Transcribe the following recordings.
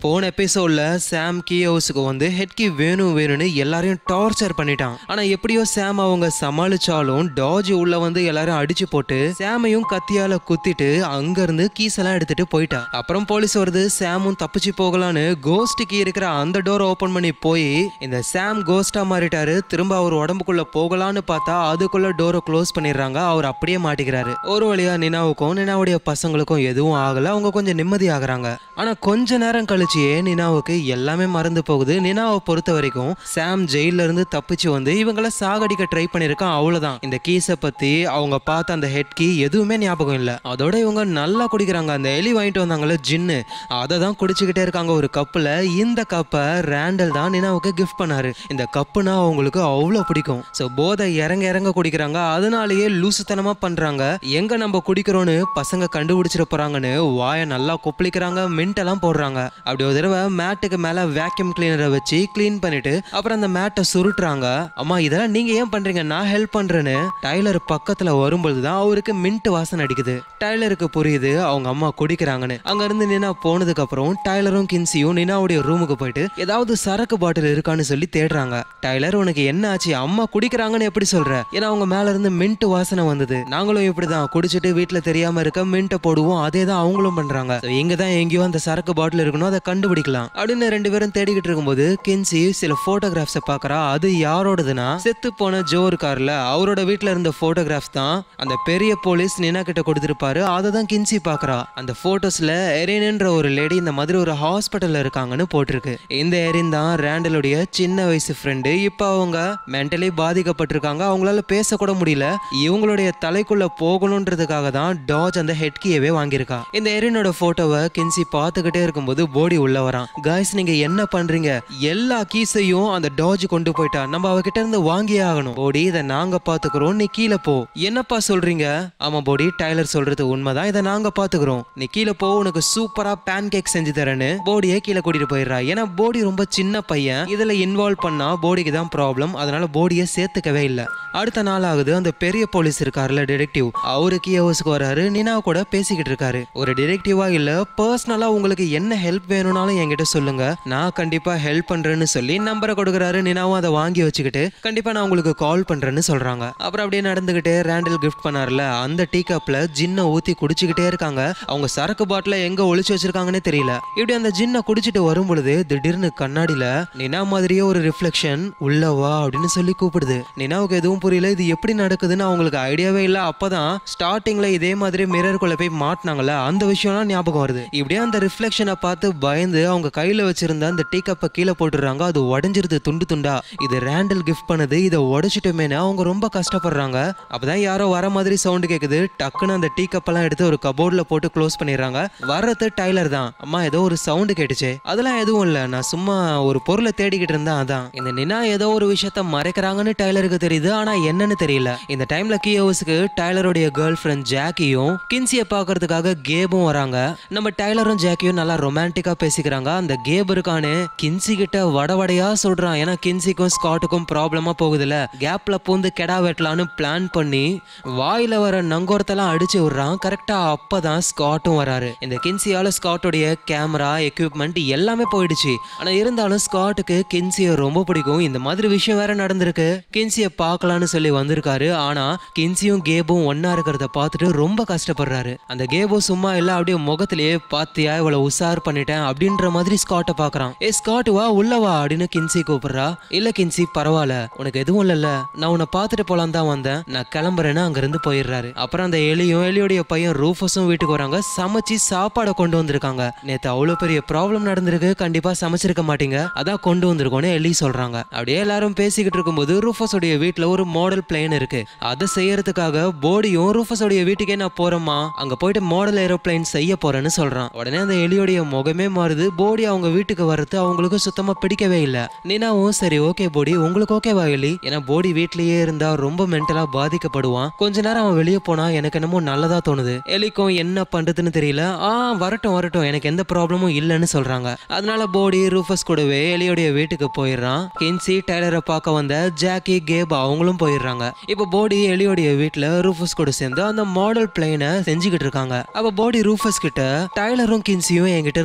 போன எபிசோட்ல சாம் கீ ஹவுஸுக்கு வந்து ஹெட் கீ வேணும் வேணும்னு எல்லாரையும் டார்ச்சர் பண்ணிட்டான் ஆனா எப்படியோ சாம் அவங்க சமாளிச்சாலும் டாஜ் உள்ள வந்து எல்லாரும் அடிச்சு போட்டு சாமையும் கத்தியால குத்திட்டு அங்க இருந்து கீஸ் எல்லாம் எடுத்துட்டு போயிட்டா அப்புறம் போலீஸ் வருது சாமும் தப்பிச்சு போகலான்னு கோஸ்ட் கீ இருக்கிற அந்த டோர் ஓபன் பண்ணி போய் இந்த சாம் கோஸ்டா மாறிட்டாரு திரும்ப அவர் உடம்புக்குள்ள போகலான்னு பார்த்தா அதுக்குள்ள டோரை க்ளோஸ் பண்ணிடுறாங்க அவர் அப்படியே மாட்டிக்கிறாரு ஒரு வழியா நினாவுக்கும் நினாவுடைய பசங்களுக்கும் எதுவும் ஆகல அவங்க கொஞ்சம் நிம்மதி ஆகுறாங்க ஆனா கொஞ்ச நேரம் கழிச்சியே நினாவுக்கு எல்லாமே மறந்து போகுது நினாவை பொறுத்த வரைக்கும் சாம் ஜெயில இருந்து தப்பிச்சு வந்து இவங்கள சாகடிக்க ட்ரை பண்ணிருக்கான் அவ்வளவுதான் இந்த கீஸை பத்தி அவங்க பார்த்த அந்த ஹெட் கீ எதுவுமே ஞாபகம் இல்ல அதோட இவங்க நல்லா குடிக்கிறாங்க அந்த எலி வாங்கிட்டு வந்தாங்கல்ல ஜின்னு அதை தான் குடிச்சுக்கிட்டே இருக்காங்க ஒரு கப்புல இந்த கப்பை ரேண்டல் தான் நினாவுக்கு கிஃப்ட் பண்ணாரு இந்த கப்புனா அவங்களுக்கு அவ்வளோ பிடிக்கும் ஸோ போதை இறங்க இறங்க குடிக்கிறாங்க அதனாலேயே லூசுத்தனமா பண்றாங்க எங்க நம்ம குடிக்கிறோன்னு பசங்க கண்டுபிடிச்சிட போறாங்கன்னு வாயை நல்லா கொப்பளிக்கிறாங்க மின்ட் எல்லாம் போடுறாங்க அப்படி ஒரு தடவை மேட்டுக்கு மேல வேக்யூம் கிளீனரை வச்சு க்ளீன் பண்ணிட்டு அப்புறம் அந்த மேட்டை சுருட்டுறாங்க அம்மா இதெல்லாம் நீங்க ஏன் பண்றீங்க நான் ஹெல்ப் பண்றேன்னு டைலர் பக்கத்துல வரும்பொழுது தான் அவருக்கு மின்ட் வாசனை அடிக்குது டைலருக்கு புரியுது அவங்க அம்மா குடிக்கிறாங்கன்னு அங்க இருந்து நினா போனதுக்கு அப்புறம் டைலரும் கின்சியும் நினாவுடைய ரூமுக்கு போயிட்டு ஏதாவது சரக்கு பாட்டில் இருக்கான்னு சொல்லி தேடுறாங்க டைலர் உனக்கு என்ன ஆச்சு அம்மா குடிக்கிறாங்கன்னு எப்படி சொல்ற ஏன்னா அவங்க மேல இருந்து மின்ட் வாசனை வந்தது நாங்களும் இப்படிதான் குடிச்சிட்டு வீட்டுல தெரியாம இருக்க மின்ட்டை போடுவோம் அதே தான் அவங்களும் பண்றாங்க So, இங்க தான் எங்கேயோ அந்த சரக்கு பாட்டில் இருக்கணும் அதை கண்டுபிடிக்கலாம் அப்படின்னு ரெண்டு பேரும் தேடிக்கிட்டு இருக்கும்போது கின்சி சில போட்டோகிராஃப்ஸை பாக்குறா அது யாரோடதுன்னா செத்து போன ஜோ இருக்கார்ல அவரோட வீட்ல இருந்த போட்டோகிராஃப் தான் அந்த பெரிய போலீஸ் நினா கிட்ட கொடுத்திருப்பாரு அதை தான் கின்சி பாக்குறா அந்த போட்டோஸ்ல எரின்ன்ற ஒரு லேடி இந்த மாதிரி ஒரு ஹாஸ்பிட்டல்ல இருக்காங்கன்னு போட்டிருக்கு இந்த எரின் தான் ரேண்டலுடைய சின்ன வயசு ஃப்ரெண்டு இப்போ அவங்க மென்டலி பாதிக்கப்பட்டிருக்காங்க அவங்களால பேசக்கூட முடியல இவங்களுடைய தலைக்குள்ள போகணுன்றதுக்காக தான் டாஜ் அந்த ஹெட் கீயவே வாங்கியிருக்கா இந்த எரினோட போட்டோவை கின்சி பார்த்துக்கிட்டே இருக்கும்போது போடி உள்ள வரான் காய்ஸ் நீங்க என்ன பண்றீங்க எல்லா கீஸையும் அந்த டாஜ் கொண்டு போயிட்டா நம்ம அவகிட்ட இருந்து வாங்கியே ஆகணும் போடி இதை நாங்க பாத்துக்கிறோம் நீ கீழே போ என்னப்பா சொல்றீங்க ஆமா போடி டைலர் சொல்றது உண்மைதான் இதை நாங்க பாத்துக்கிறோம் நீ கீழே போ உனக்கு சூப்பரா பேன் கேக் செஞ்சு தரேன்னு போடியை கீழே கூட்டிட்டு போயிடுறா ஏன்னா போடி ரொம்ப சின்ன பையன் இதுல இன்வால்வ் பண்ணா போடிக்கு தான் ப்ராப்ளம் அதனால போடியை சேர்த்துக்கவே இல்லை அடுத்த நாள் ஆகுது அந்த பெரிய போலீஸ் இருக்காருல்ல டிடெக்டிவ் அவரு கீ ஹவுஸ்க்கு வராரு நினா கூட பேசிக்கிட்டு இருக்காரு ஒரு டிடெக்டிவா இல்ல பர்சனலா உங்களுக்கு என்ன ஹெல்ப் வேணும்னாலும் என்கிட்ட சொல்லுங்க நான் கண்டிப்பா ஹெல்ப் பண்றேன்னு சொல்லி நம்பரை கொடுக்குறாரு நினாவும் அதை வாங்கி வச்சுக்கிட்டு கண்டிப்பா நான் உங்களுக்கு கால் பண்றேன்னு சொல்றாங்க அப்புறம் அப்படியே நடந்துகிட்டே ரேண்டில் கிஃப்ட் பண்ணார்ல அந்த டீ கப்ல ஜின்னை ஊத்தி குடிச்சுக்கிட்டே இருக்காங்க அவங்க சரக்கு பாட்டில எங்க ஒளிச்சு வச்சிருக்காங்கன்னே தெரியல இப்படி அந்த ஜின்னை குடிச்சிட்டு வரும் பொழுது திடீர்னு கண்ணாடியில நினா மாதிரியே ஒரு ரிஃப்ளெக்ஷன் உள்ள வா அப்படின்னு சொல்லி கூப்பிடுது நினாவுக்கு எதுவும் புரியல இது எப்படி நடக்குதுன்னு அவங்களுக்கு ஐடியாவே இல்ல அப்பதான் ஸ்டார்டிங்ல இதே மாதிரி மிரருக்குள்ள போய் மாட்டினாங்கல்ல அந்த விஷயம்லாம் ஞாபகம் வருது இப்படியே அந்த ரிஃப்ளெக்ஷனை பார்த்து பயந்து அவங்க கையில வச்சிருந்த அந்த டீ கப்பை கீழே போட்டுடுறாங்க அது உடஞ்சிருது துண்டு துண்டா இது ரேண்டல் கிஃப்ட் பண்ணது இதை உடைச்சிட்டுமேனு அவங்க ரொம்ப கஷ்டப்படுறாங்க அப்பதான் யாரோ வர மாதிரி சவுண்டு கேக்குது டக்குன்னு அந்த டீ கப்பெல்லாம் எடுத்து ஒரு கபோர்ட்ல போட்டு க்ளோஸ் பண்ணிடுறாங்க வர்றது டைலர் தான் அம்மா ஏதோ ஒரு சவுண்டு கேட்டுச்சு அதெல்லாம் எதுவும் இல்ல நான் சும்மா ஒரு பொருளை தேடிக்கிட்டு இருந்தேன் அதான் இந்த நினா ஏதோ ஒரு விஷயத்த மறைக்கிறாங்கன்னு டைலருக்கு தெரியுது ஆனா என்னன்னு தெரியல இந்த டைம்ல கீ ஹவுஸ்க்கு டைலருடைய கேர்ள் ஃப்ரெண்ட் ஜாக்கியும் கின்சியை பார்க்கறதுக்காக கேபும் வராங்க நம்ம டைலரும் ஜாக்கியும் நல்லா ரொமான்டிக்கா பேசிக்கிறாங்க அந்த கேப் இருக்கானே கின்சி கிட்ட வட வடையா சொல்றான் ஏன்னா கின்சிக்கும் ஸ்காட்டுக்கும் ப்ராப்ளமா போகுதுல கேப்ல பூந்து கெடா வெட்டலான்னு பிளான் பண்ணி வாயில வர நங்கோரத்தெல்லாம் அடிச்சு விடுறான் கரெக்டா அப்பதான் ஸ்காட்டும் வராரு இந்த கின்சியால ஸ்காட்டோடைய கேமரா எக்யூப்மெண்ட் எல்லாமே போயிடுச்சு ஆனா இருந்தாலும் ஸ்காட்டுக்கு கின்சியை ரொம்ப பிடிக்கும் இந்த மாதிரி விஷயம் வேற நடந்திருக்கு கின்சியை பார்க்கலான்னு சொல்லி வந்திருக்காரு ஆனா கின்சியும் கேபும் ஒன்னா இருக்கிறத பார்த்துட்டு ரொம்ப கஷ்டப்படுறாரு அந்த கேபோ சும்மா இல்ல அப்படியே முகத்திலேயே பாத்தியா இவ்வளவு உஷார் பண்ணிட்டேன் அப்படின்ற மாதிரி ஸ்காட்டை பாக்குறான் ஏ ஸ்காட் வா உள்ள வா அப்படின்னு கின்சி கூப்பிடுறா இல்ல கின்சி பரவாயில்ல உனக்கு எதுவும் இல்லல்ல நான் உன்னை பார்த்துட்டு போலாம் தான் வந்தேன் நான் கிளம்புறேன்னு அங்க இருந்து போயிடுறாரு அப்புறம் அந்த எலியும் எலியோடைய பையன் ரூஃபஸும் வீட்டுக்கு வராங்க சமைச்சு சாப்பாடை கொண்டு வந்திருக்காங்க நேத்து அவ்வளவு பெரிய ப்ராப்ளம் நடந்திருக்கு கண்டிப்பா சமைச்சிருக்க மாட்டீங்க அதான் கொண்டு வந்திருக்கோன்னு எலி சொல்றாங்க அப்படியே எல்லாரும் பேசிக்கிட்டு இருக்கும்போது ரூஃபஸோடைய வீட்டுல ஒரு மாடல் பிளேன் இருக்கு அதை செய்யறதுக்காக போடியும் ரூஃபஸோடைய வீட்டுக்கே நான் போறேம்மா அங்க போயிட்டு மாடல் ஏரோப்ளைன் செய்ய போறேன்னு சொல்றான் உடனே அந்த எலியோடைய முகமே மாறுது போடி அவங்க வீட்டுக்கு வர்றது அவங்களுக்கு சுத்தமா பிடிக்கவே இல்ல நீனாவும் சரி ஓகே போடி உங்களுக்கு ஓகேவா எலி ஏன்னா போடி வீட்லயே இருந்தா ரொம்ப மென்டலா பாதிக்கப்படுவான் கொஞ்ச நேரம் அவன் வெளியே போனா எனக்கு என்னமோ நல்லதா தோணுது எலிக்கும் என்ன பண்றதுன்னு தெரியல ஆ வரட்டும் வரட்டும் எனக்கு எந்த ப்ராப்ளமும் இல்லைன்னு சொல்றாங்க அதனால போடி ரூஃபஸ் கூடவே எலியோடைய வீட்டுக்கு போயிடுறான் கின்சி டைலரை பார்க்க வந்த ஜாக்கி கேப் அவங்களும் போயிடுறாங்க இப்போ போடி எலியோடைய வீட்டுல ரூஃபஸ் கூட சேர்ந்து அந்த மாடல் பிளேனை செஞ்சுக்கிட்டு இருக்காங்க அப்ப போடி ரூஃபஸ் கிட்ட டைலரும் கின்சியும் என்கிட்ட இருந்து ஏதோ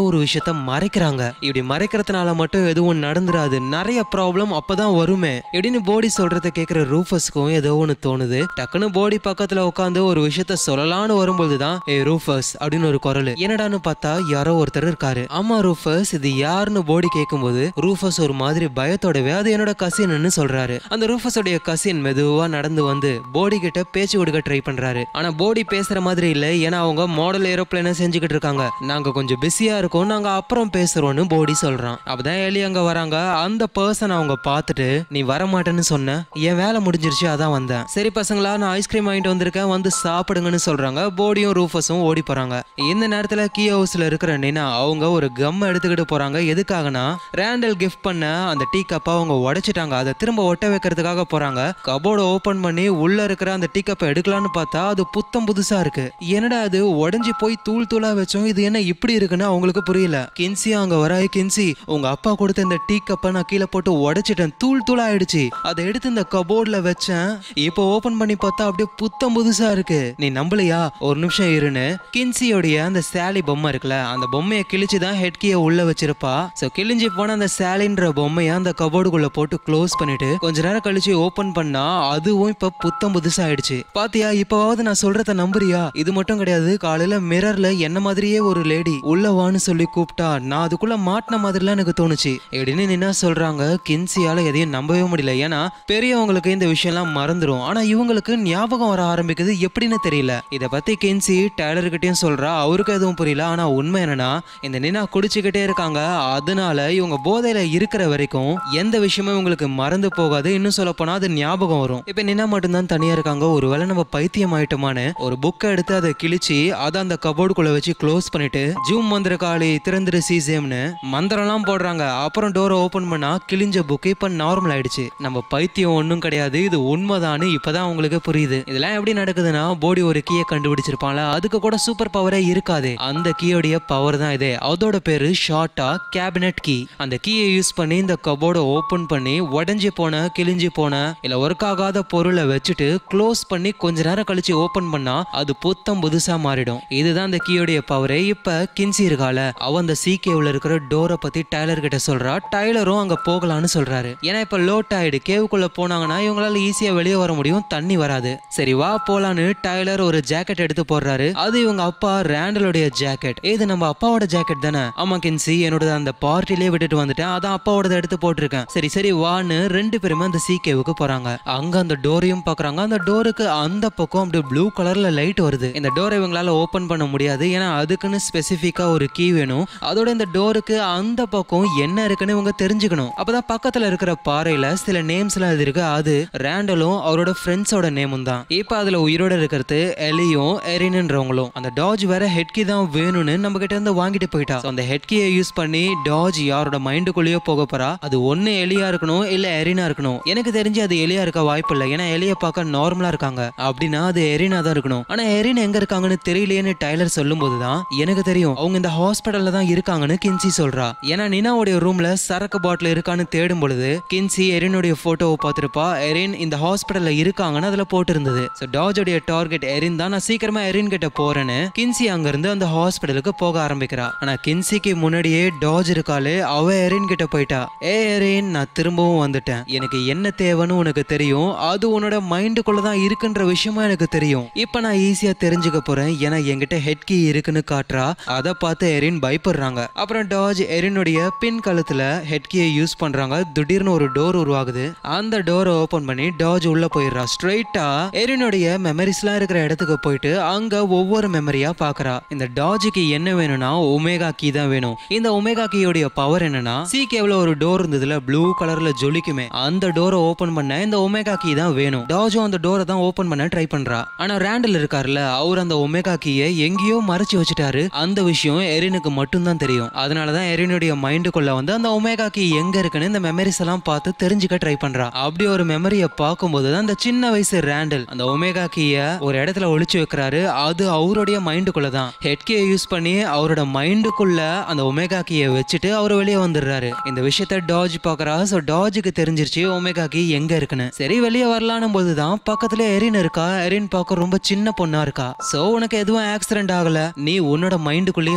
ஒரு விஷயத்த மறைக்கிறாங்க இப்படி மறைக்கிறதுனால மட்டும் எதுவும் நடந்துராது நிறைய ப்ராப்ளம் அப்பதான் வருமே எப்படின்னு போடி சொல்றத கேக்குற ரூஃபஸ்க்கும் ஏதோ ஒன்று தோணுது டக்குன்னு போடி பக்கத்துல உட்காந்து ஒரு விஷயத்த சொல்லலாம்னு வரும்போது தான் ஏ ரூஃபஸ் அப்படின்னு ஒரு குரல் என்னடான்னு பார்த்தா யாரோ ஒருத்தர் இருக்காரு ஆமா ரூஃபஸ் இது யாருன்னு போடி கேட்கும்போது ரூஃபஸ் ஒரு மாதிரி பயத்தோடவே அது என்னோட கசின்னு சொல்றாரு அந்த ரூஃபஸோடைய கசின் மெதுவா நடந்து வந்து போடி கிட்ட பேச்சு கொடுக்க ட்ரை பண்றாரு ஆனா போடி பேசுற மாதிரி இல்ல ஏன்னா அவங்க மாடல் ஏரோப்ளேனை செஞ்சுக்கிட்டு இருக்காங்க நாங்க கொஞ்சம் பிஸியா இருக்கோம் நாங்க அப்புறம் பேசுறோம்னு போடி சொல்றான் அப்பதான் எலி அங்க வராங்க அந்த பர்சன் அவங்க பார்த்துட்டு நீ வர மாட்டேன்னு சொன்ன என் வேலை முடிஞ்சிருச்சு அதான் வந்தேன் சரி பசங்களா நான் ஐஸ்கிரீம் வாங்கிட்டு வந்திருக்கேன் வந்து சாப்பிடுங்கன்னு சொல்றாங்க போடியும் ரூஃபஸும் ஓடி போறாங்க இந்த நேரத்துல கீ ஹவுஸ்ல இருக்கிற நினா அவங்க ஒரு கம் எடுத்துக்கிட்டு போறாங்க எதுக்காகனா ரேண்டல் கிஃப்ட் பண்ண அந்த டீ கப்பை அவங்க உடைச்சிட்டாங்க அதை திரும்ப ஒட்ட வைக்கிறதுக்காக போறாங்க கபோர்டை ஓபன் பண்ணி உள்ள இருக்கிற அந்த டீ கப்பை எடுக்கலாம்னு பார்த்தா அது புத்தம் புதுசா இருக்கு என்னடா அது உடைஞ்சு போய் தூள் தூளா வச்சோம் இது என்ன இப்படி இருக்குன்னு அவங்களுக்கு புரியல கின்சி அங்க வர கின்சி உங்க அப்பா கொடுத்த இந்த டீ கப்பை நான் கீழே போட்டு உடைச்சிட்டேன் தூள் தூளா ஆயிடுச்சு அதை எடுத்து இந்த கபோர்ட்ல வச்சேன் இப்போ ஓபன் பண்ணி பார்த்தா அப்படியே புத்தம் புதுசா இருக்கு நீ நம்பலையா ஒரு நிமிஷம் இருன்னு கின்சியோடைய அந்த சாலி பொம்மை இருக்குல்ல அந்த பொம்மையை கிழிச்சு தான் ஹெட் கீயை உள்ள வச்சிருப்பா சோ கிழிஞ்சு போன அந்த சாலின்ற பொம்மையை அந்த கபோர்டுக்குள்ள போட்டு க்ளோஸ் பண்ணிட்டு கொஞ்ச நேரம் கழிச்சு ஓபன் பண்ணா அதுவும் இப்ப புத்தம் புதுசா ஆயிடுச்சு பாத்தியா இப்பவாவது நான் சொல்றத நம்புறியா இது மட்டும் கிடையாது காலையில மிரர்ல என்ன மாதிரியே ஒரு லேடி உள்ள வான்னு சொல்லி கூப்பிட்டா நான் அதுக்குள்ள மாட்டின மாதிரிலாம் எனக்கு தோணுச்சு எப்படின்னு என்ன சொல்றாங்க கின்சியால எதையும் நம்பவே முடியல ஏன்னா பெரியவங்களுக்கு இந்த விஷயம்லாம் மறந்துடும் ஆனா இவங்களுக்கு ஞாபகம் வர ஆரம்பிக்குது எப்படின்னு தெரியல இத பத்தி கின்சி டேலர் கிட்டயும் சொல்றா அவருக்கு எதுவும் புரியல ஆனா உண்மை என்னன்னா இந்த நினா குடிச்சுக்கிட்டே இருக்காங்க அதனால இவங்க போதையில இருக்கிற வரைக்கும் எந்த விஷயமும் இவங்களுக்கு மறந்து போகாது இன்னும் சொல்ல போனா அது ஞாபகம் வரும் இப்ப நினா மட்டும்தான் தனியா இருக்காங்க ஒருவேளை நம்ம பைத்தியம் ஆயிட்டோமான்னு ஒரு புக்கை எடுத்து அதை கிழிச்சு அதை அந்த கபோர்டுக்குள்ள வச்சு க்ளோஸ் பண்ணிட்டு ஜூம் மந்திர காளி திறந்துரு சீசேம்னு மந்திரம்லாம் போடுறாங்க அப்புறம் டோரை ஓபன் பண்ணா கிழிஞ்ச புக் இப்ப நார்மல் ஆயிடுச்சு நம்ம பைத்தியம் ஒன்றும் கிடையாது இது உண்மைதான்னு இப்பதான் உங்களுக்கு புரியுது இதெல்லாம் எப்படி நடக்குதுன்னா போடி ஒரு கீயை கண்டுபிடிச்சிருப்பான்ல அதுக்கு கூட சூப்பர் பவரே இருக்காது அந்த கீயோடைய பவர் தான் இது அதோட பேரு ஷார்ட்டா கேபினட் கீ அந்த கீயை யூஸ் பண்ணி இந்த கபோர்டை ஓபன் பண்ணி உடஞ்சி போன கிழிஞ்சு போன இல்ல ஒர்க் ஆகாத பொருளை வச்சுட்டு க்ளோஸ் பண்ணி கொஞ்ச நேரம் கழிச்சு ஓபன் பண்ணா அது புத்தம் புதுசா மாறிடும் இதுதான் அந்த கீயோடைய பவரே இப்ப கின்சி இருக்கால அவ அந்த சீகேவ்ல இருக்கிற டோரை பத்தி டைலர் கிட்ட சொல்றா டைலரும் அங்க போகலான்னு சொல்றாரு ஏன்னா இப்ப லோ டைடு கேவுக்குள்ள போனாங்கன்னா இவங்களால ஈஸியா வெளியே வர முடியும் தண்ணி வராது சரி வா போலான்னு டைலர் ஒரு ஜாக்கெட் எடுத்து போடுறாரு அது இவங்க அப்பா ரேண்டலுடைய ஜாக்கெட் இது நம்ம அப்பாவோட ஜாக்கெட் தானே ஆமா கின்சி என்னோட அந்த பார்ட்டிலே விட்டுட்டு வந்துட்டேன் அதான் அப்பாவோட எடுத்து போட்டிருக்கேன் சரி சரி வான்னு ரெண்டு பேருமே அந்த சீகேவுக்கு போறாங்க அங்க அந்த டோரையும் பாக்குறாங்க அந்த டோருக்கு அந்த பக்கம் அப்படியே ப்ளூ கலர்ல லைட் வருது இந்த டோரை இவங்களால ஓபன் பண்ண முடியாது ஏன்னா அதுக்குன்னு ஸ்பெசிஃபிக்கா ஒரு கீ வேணும் அதோட இந்த டோருக்கு அந்த பக்கம் என்ன இருக்குன்னு இவங்க தெரிஞ்சுக்கணும் அப்பதான் பக்கத்துல இருக்கிற பாறையில சில நேம்ஸ் எல்லாம் இருக்கு அது ரேண்டலும் அவரோட ஃப்ரெண்ட்ஸோட நேமும் தான் இப்ப அதுல உயிரோட இருக்கிறது எலியும் எரினுன்றவங்களும் அந்த டாஜ் வேற ஹெட்கி தான் வேணும்னு நம்ம கிட்ட இருந்து வாங்கிட்டு போயிட்டா So, அந்த ஹெட்கியை யூஸ் பண்ணி டாஜ் யாரோட மைண்டுக்குள்ளேயோ போக போறா அது ஒண்ணு எலியா இருக்கணும் இல்ல எரினா இருக்கணும் எனக்கு தெரிஞ்சு அது எலியா இருக்க வாய்ப்பு இல்லை ஏன்னா எலிய பார்க்க நார்மலா இருக்காங்க அப்படின்னா அது எரினா தான் இருக்கணும் ஆனா எரின் எங்க இருக்காங்கன்னு தெரியலையேன்னு டைலர் சொல்லும் போதுதான் எனக்கு தெரியும் அவங்க இந்த ஹாஸ்பிட்டல்ல தான் இருக்காங்கன்னு கின்சி சொல்றா ஏன்னா நினாவுடைய ரூம்ல சரக்கு பாட்டில் இருக்கான்னு தேடும் பொழுது கின்சி எரினுடைய போட்டோவை பார்த்திருப்பா எரின் இந்த ஹாஸ்பிட்டல்ல இருக்காங்கன்னு அதுல போட்டு இருந்தது ஸோ டாஜோடைய டார்கெட் எரின் தான் நான் சீக்கிரமா எரின் கிட்ட போறேன்னு கின்சி அங்க இருந்து அந்த ஹாஸ்பிட்டலுக்கு போக ஆரம்பிக்கிறா ஆனா கின்சிக்கு முன்னாடியே டாஜ் இருக்காளே அவ எரின் கிட்ட போயிட்டா ஏ எரின் நான் திரும்பவும் வந்துட்டேன் எனக்கு என்ன தேவைன்னு உனக்கு தெரியும் அது உன்னோட மைண்டுக்குள்ள தான் இருக்குன்ற விஷயமா எனக்கு தெரியும் இப்ப நான் ஈஸியா தெரிஞ்சுக்க போறேன் ஏன்னா என்கிட்ட ஹெட் கீ இருக்குன்னு காட்டுறா அதை பார்த்து எரின் பயப்படுறாங்க அப்புறம் டாஜ் எரினுடைய பின் கழுத்துல ஹெட் கீயை யூஸ் பண்றாங்க திடீர்னு ஒரு டோர் உருவாகுது அந்த டோரை ஓபன் பண்ணி டாஜ் உள்ள போயிடுறா ஸ்ட்ரைட்டா எரினுடைய மெமரிஸ்லாம் இருக்கிற இடத்துக்கு போயிட்டு அங்க ஒவ்வொரு மெமரியா பாக்குறா இந்த டாஜுக்கு என்ன வேணும்னா ஒமேகா கீ தான் வேணும் இந்த ஒமேகா கீயோடைய பவர் என்னன்னா சீக்கேவ்ல ஒரு டோர் இருந்ததுல ப்ளூ கலர்ல ஜொலிக்குமே அந்த டோரை ஓபன் பண்ண இந்த ஒமேகா கீ தான் வேணும் டாஜும் அந்த டோரை தான் ஓபன் பண்ண ட்ரை பண்றா ஆனா ரேண்டல் இருக்காருல்ல அவர் அந்த ஒமேகா கீயை எங்கேயோ மறைச்சு வச்சுட்டாரு அந்த விஷயம் எரினுக்கு மட்டும்தான் தெரியும் அதனாலதான் எரினுடைய மைண்டுக்குள்ள வந்து அந்த ஒமேகா கீ எங்க இருக்குன்னு இந்த மெமரிஸ் எல்லாம் பார்த்து தெரிஞ்சுக்க ட்ரை பண்றா அப்படி ஒரு மெமரியை பார்க்கும்போது தான் அந்த சின்ன வயசு ரேண்டல் அந்த ஒமேகா கீய ஒரு இடத்துல ஒளிச்சு வைக்கிறாரு அது அவருடைய மைண்டுக்குள்ள தான் ஹெட் கீயை யூஸ் பண்ணி அவரோட மைண்டுக்குள்ள அந்த ஒமேகா கீயை வச்சுட்டு அவர் வெளியே வந்துடுறாரு இந்த விஷயத்த டாஜ் பாக்குறா ஸோ டாஜுக்கு தெரிஞ்சிருச்சு ஒமேகா கீ எங்க இருக்குன்னு சரி வெளியே வரலானும் போதுதான் பக்கத்துல எரின் இருக்கா எரின் பார்க்க ரொம்ப சின்ன பொண்ணா இருக்கா சோ உனக்கு எதுவும் ஆக்சிடென்ட் ஆகல நீ உன்னோட மைண்டுக்குள்ளேயே மாட்டிக்கிட்ட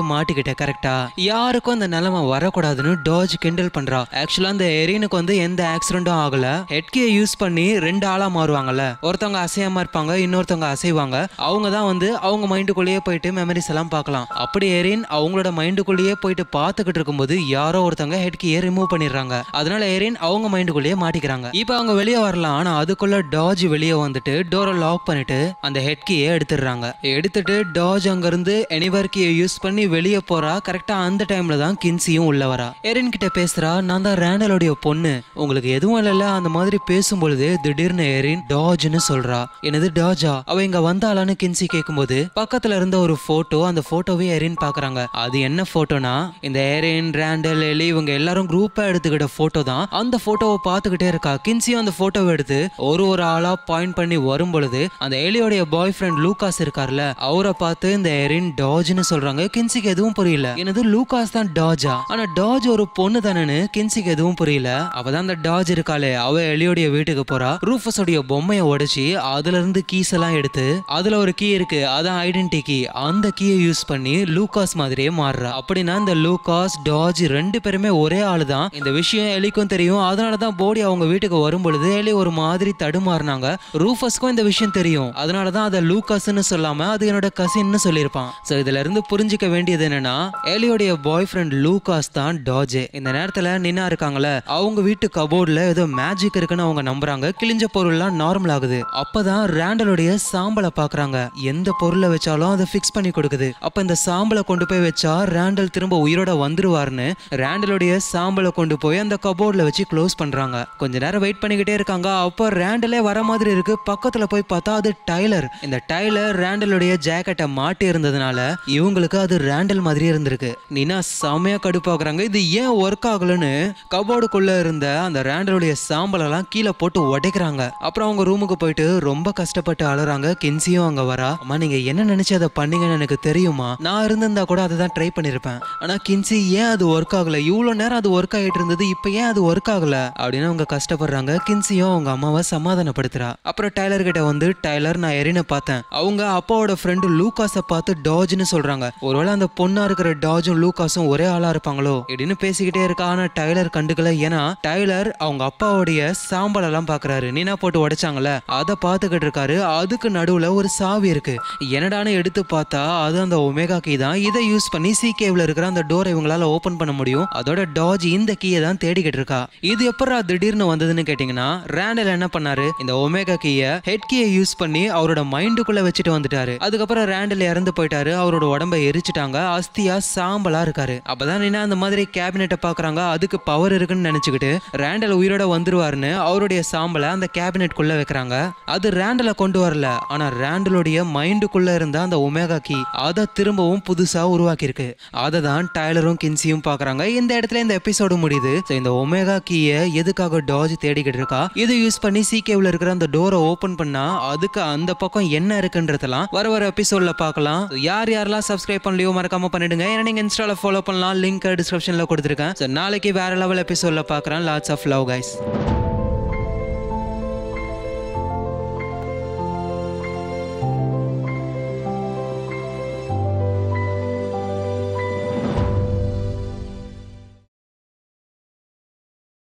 பண்ணிட்ட கரெக்டா யாருக்கும் அந்த நிலைமை வரக்கூடாதுன்னு டாஜ் கிண்டல் பண்றா ஆக்சுவலா அந்த எரினுக்கு வந்து எந்த ஆக்சிடென்ட்டும் ஆகல ஹெட்கியை யூஸ் பண்ணி ரெண்டு ஆளா மாறுவாங்கல்ல ஒருத்தவங்க அசையாம இருப்பாங்க இன்னொருத்தவங்க அசைவாங்க அவங்க தான் வந்து அவங்க மைண்டுக்குள்ளேயே போயிட்டு மெமரிஸ் எல்லாம் பார்க்கலாம் அப்படி எரின் அவங்களோட மைண்டுக்குள்ளேயே போயிட்டு பார்த்துக்கிட்டு இருக்கும்போது யாரோ ஒருத்தவங்க ஹெட்கியை ரிமூவ் பண்ணிடுறாங்க அதனால எரின் அவங்க மைண்டுக்குள்ளேயே மாட்டிக்கிறாங்க இப்போ அவங்க வெளியே வரலாம் ஆனா அதுக்குள்ள டாஜ் வெளியே வந்துட்டு டோரை லாக் பண்ணிட்டு அந்த ஹெட் கீயை எடுத்துடுறாங்க எடுத்துட்டு டாஜ் அங்கிருந்து எனிவர் கீயை யூஸ் பண்ணி வெளியே போறா கரெக்டா அந்த டைம்ல தான் கின்சியும் உள்ள வரா எரின் கிட்ட பேசுறா நான் தான் ரேண்டலோடைய பொண்ணு உங்களுக்கு எதுவும் இல்லைல்ல அந்த மாதிரி பேசும்பொழுது திடீர்னு எரின் டாஜ்னு சொல்றா என்னது டாஜா அவ இங்க வந்தாளான்னு கின்சி கேட்கும்போது பக்கத்துல இருந்த ஒரு போட்டோ அந்த போட்டோவே எரின் பாக்குறாங்க அது என்ன போட்டோனா இந்த எரின் ரேண்டல் எலி இவங்க எல்லாரும் குரூப்பா எடுத்துக்கிட்ட போட்டோ தான் அந்த போட்டோவை பார்த்துக்கிட்டே இருக்கா கின்சியும் அந்த போட்டோவை எடுத்து ஒரு ஒரு ஆளா பாயிண்ட் பண்ணி வரும் பொழுது அந்த எலியோடைய பாய் ஃப்ரெண்ட் லூகாஸ் இருக்கார்ல அவரை பார்த்து இந்த எரின் டாஜ்னு சொல்றாங்க கின்சிக்கு எதுவும் புரியல எனது லூகாஸ் தான் டாஜா ஆனா டாஜ் ஒரு பொண்ணு தானேன்னு கின்சிக்கு எதுவும் புரியல அவதான் அந்த டாஜ் இருக்காளே அவ எலியோடைய வீட்டுக்கு போறா ரூஃபஸோடைய பொம்மையை உடைச்சி அதுல இருந்து கீஸ் எல்லாம் எடுத்து அதுல ஒரு கீ இருக்கு அதான் ஐடென்டி கீ அந்த கீயை யூஸ் பண்ணி லூகாஸ் மாதிரியே மாறுறா அப்படின்னா இந்த லூகாஸ் டாஜ் ரெண்டு பேருமே ஒரே ஆளு தான் இந்த விஷயம் எலிக்கும் தெரியும் அதனால தான் போடி அவங்க வீட்டுக்கு வரும் பொழுது எலி ஒரு மாதிரி தடுமாறினாங்க ரூஃபஸ்க்கும் இந்த விஷயம் தெரியும் அதனால தான் அதை லூகாஸ்னு சொல்லாம அது என்னோட கசின்னு சொல்லியிருப்பான் ஸோ இதுல இருந்து புரிஞ்சுக்க வேண்டியது என்னன்னா எலியோடைய பாய் ஃப்ரெண்ட் லூகாஸ் தான் டாஜே இந்த நேரத்துல நின்னா இருக்காங்கல்ல அவங்க வீட்டு கபோர்ட்ல ஏதோ மேஜிக் இருக்குன்னு அவங்க நம்புறாங்க கிழிஞ்ச பொருள்லாம் நார்மல் ஆகுது அப்பதான் ரேண்டலுடைய சாம்பலை பாக்குறாங்க எந்த பொருளை வச்சாலும் அதை ஃபிக்ஸ் பண்ணி கொடுக்குது அப்ப இந்த சாம்பலை கொண்டு போய் வச்சா ரேண்டல் திரும்ப உயிரோட வந்துருவாருன்னு ரேண்டலுடைய சாம்பலை கொண்டு போய் அந்த கபோர்ட்ல வச்சு க்ளோஸ் பண்றாங்க கொஞ்ச நேரம் வெயிட் பண்ணிக்கிட்டே இருக்காங்க அப்போ ரேண்டலே வர மாதிரி இருக்கு பக்கத்துல போய் பார்த்தா அது டைலர் இந்த டைலர் ரேண்டலுடைய ஜாக்கெட்டை மாட்டி இருந்ததுனால இவங்களுக்கு அது ரேண்டல் மாதிரியே இருந்திருக்கு நீனா செமையா கடுப்பாக்குறாங்க இது ஏன் ஒர்க் ஆகலன்னு கபோர்டுக்குள்ள இருந்த அந்த ரேண்டலுடைய சாம்பலெல்லாம் கீழே போட்டு உடைக்கிறாங்க அப்புறம் அவங்க ரூமுக்கு போயிட்டு ரொம்ப கஷ்டப்பட்டு அழுறாங்க கென்சியும் அங்க வரா அம்மா நீங்க என்ன நினைச்சு அதை பண்ணீங்கன்னு எனக்கு தெரியுமா நான் இருந்திருந்தா கூட அதை தான் ட்ரை பண்ணிருப்பேன் ஆனா கின்சி ஏன் அது ஒர்க் ஆகல இவ்வளவு நேரம் அது ஒர்க் ஆகிட்டு இருந்தது இப்ப ஏன் அது ஒர்க் ஆகல அப்படின்னு அவங்க கஷ்டப்படுறாங்க கின்சியும் அவங்க அம்மாவை சமாதானப்படுத்துறா அப்புறம் டைலர் கிட்ட வந்து டைலர் நான் எரின பார்த்தேன் அவங்க அப்பாவோட ஃப்ரெண்டு லூகாஸை பார்த்து டாஜ்னு சொல்றாங்க ஒருவேளை அந்த பொண்ணா இருக்கிற டாஜும் லூகாஸும் ஒரே ஆளா இருப்பாங்களோ இப்படின்னு பேசிக்கிட்டே இருக்கா ஆனா டைலர் கண்டுக்கல ஏன்னா டைலர் அவங்க அப்பாவுடைய சாம்பல் எல்லாம் பாக்குறாரு நீனா போட்டு உடைச்சாங்கல்ல அதை பார்த்துக்கிட்டு இருக்காரு அதுக்கு நடுவுல ஒரு சாவி இருக்கு என்னடான்னு எடுத்து பார்த்தா அது அந்த ஒமேகா கீ தான் இதை யூஸ் பண்ணி சி கேவ்ல இருக்கிற அந்த டோரை இவங்களால ஓபன் பண்ண முடியும் அதோட டாஜ் இந்த கீயை தான் தேடிக்கிட்டு இருக்கா இது எப்படா திடீர்னு வந்ததுன்னு கேட்டீங்கன்னா ரேண்டல் என்ன பண்ணாரு இந்த ஒமேகா கீயை ஹெட் கீயை யூஸ் பண்ணி அவரோட மைண்டுக்குள்ள வச்சுட்டு வந்துட்டாரு அதுக்கப்புறம் ரேண்டல் இறந்து போயிட்டாரு அவரோட உடம்பை எரிச்சிட்டாங்க அஸ்தியா சாம்பலா இருக்காரு அப்பதான் நீனா அந்த மாதிரி கேபினெட்டை பாக்குறாங்க அதுக்கு பவர் இருக்குன்னு நினைச்சுக்கிட்டு ரேண்டல் உயிரோட வந்துருவாருன்னு அவருடைய சாம்பலை அந்த கேபினெட்குள்ள வைக்கிறாங்க அது ரேண்டலை கொண்டு வரல ஆனா ரேண்டலுடைய மைண்டுக்குள்ள இருந்த அந்த ஒமேகா கீ அதை திரும்பவும் புதுசா உருவாக்கி இருக்கு அதை தான் டைலரும் கின்சியும் பாக்குறாங்க இந்த இடத்துல இந்த எபிசோடு முடியுது So, இந்த ஒமேகா கீயை எதுக்காக டாஜ் தேடிக்கிட்டு இருக்கா இதை யூஸ் பண்ணி சிகேவில் இருக்கிற அந்த டோரை ஓபன் பண்ணா அதுக்கு அந்த பக்கம் என்ன இருக்குன்றதெல்லாம் வர வர எபிசோட்ல பார்க்கலாம் So, யார் யாரெல்லாம் சப்ஸ்கிரைப் பண்ணலையோ மறக்காம பண்ணிடுங்க ஏன்னா நீங்க இன்ஸ்டால ஃபாலோ பண்ணலாம் லிங்க் டிஸ்கிரிப்ஷன்ல கொடுத்துருக்கேன் So, நாளைக்கு வேற லெவல் எபிசோட்ல பார்க்குறேன் லாட்ஸ் ஆஃப் லவ் கைஸ்